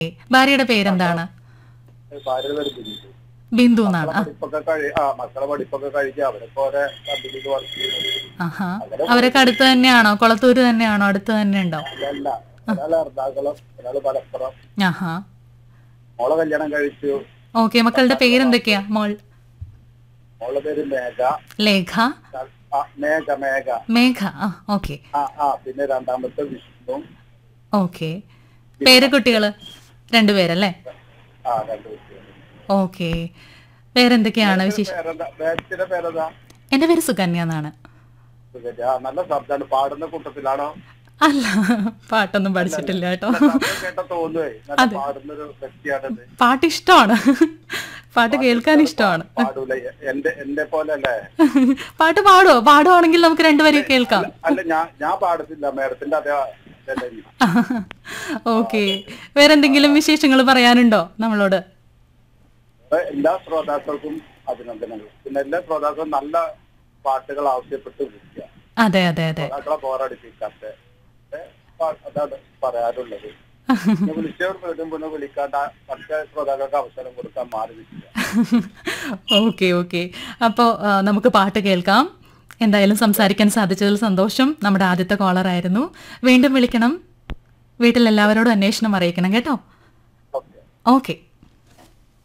ഭാര്യയുടെ പേരെന്താണ് ഭാര്യ പേര് ബിന്ദു ബിന്ദു എന്നാണ് ആ, പഠിപ്പൊക്കെ കഴി ആ മക്കളെ പഠിപ്പൊക്കെ കഴിക്കുക അവരൊക്കെ ഓരോ കമ്പനിയിൽ വർക്ക് ചെയ്യുന്നത് ആഹാ അവരൊക്കെ അടുത്ത് തന്നെയാണോ കൊളത്തൂര് തന്നെയാണോ അടുത്ത് തന്നെ ഉണ്ടോ അല്ല ഒരാൾ എറണാകുളം ഒരാൾ മലപ്പുറം ആഹാ മോളെ കല്യാണം കഴിച്ചു ഓക്കെ മക്കളുടെ പേരെന്തൊക്കെയാ മോൾ മോളെ പേര് മേഘ ലേഖ ആ, മേഘ മേഘ മേഘ ആ ഓക്കെ ആ ആ പിന്നെ രണ്ടാമത്തെ വിഷ്ണു ഓക്കെ പേരക്കുട്ടികള് രണ്ടുപേരല്ലേ ആ രണ്ട് കുട്ടികൾ ഓക്കെ വേറെന്തൊക്കെയാണ് വിശേഷം പേരെന്താ ബാച്ചിന്റെ പേരെന്താ എന്റെ പേര് സുകന്യ എന്നാണ് സുഗന്യ. ആ നല്ല ശബ്ദമാണ് പാടുന്ന കൂട്ടത്തിലാണോ അല്ല പാട്ടൊന്നും പഠിച്ചിട്ടില്ല കേട്ടോ ശബ്ദം കേട്ട തോന്നുവേ നല്ല പാടുന്നൊരു വ്യക്തിയാണത് പാട്ട് ഇഷ്ടമാണ് പാട്ട് കേൾക്കാൻ ഇഷ്ടമാണ് പാടൂല എ- എന്റെ എന്റെ പോലെ അല്ലേ പാട്ട് പാടുവോ പാടുവാണെങ്കിൽ നമുക്ക് രണ്ടുപേരും കേൾക്കാം അല്ല ഞാൻ ഞാൻ പാടത്തില്ല മേഡത്തിന്റെ അതേ ഇതല്ലേ ഞാൻ. ഓക്കെ വേറെന്തെങ്കിലും വിശേഷങ്ങൾ പറയാനുണ്ടോ നമ്മളോട് അപ്പൊ എല്ലാ ശ്രോതാക്കൾക്കും അഭിനന്ദനങ്ങൾ പിന്നെ എല്ലാ ശ്രോതാക്കളും നല്ല പാട്ടുകൾ ആവശ്യപ്പെട്ട് വിളിക്കുക അതെ അതെ അതെ ശ്രോതാക്കളെ ബോറടിപ്പിക്കാത്ത ഏ, പാ- അതാണ് പറയാറുള്ളത് പിന്നെ വിളിച്ചവർ വീണ്ടും പിന്നെ വിളിക്കാണ്ട മറ്റേ ശ്രോതാക്കൾക്ക് അവസരം കൊടുക്കാൻ മാറി നിൽക്കുക ഓക്കെ ഓക്കെ അപ്പോൾ നമുക്ക് പാട്ട് കേൾക്കാം എന്തായാലും സംസാരിക്കാൻ സാധിച്ചതിൽ സന്തോഷം നമ്മുടെ ആദ്യത്തെ കോളർ ആയിരുന്നു വീണ്ടും വിളിക്കണം വീട്ടിൽ എല്ലാവരോടും അന്വേഷണം അറിയിക്കണം കേട്ടോ ഓക്കെ ഓക്കെ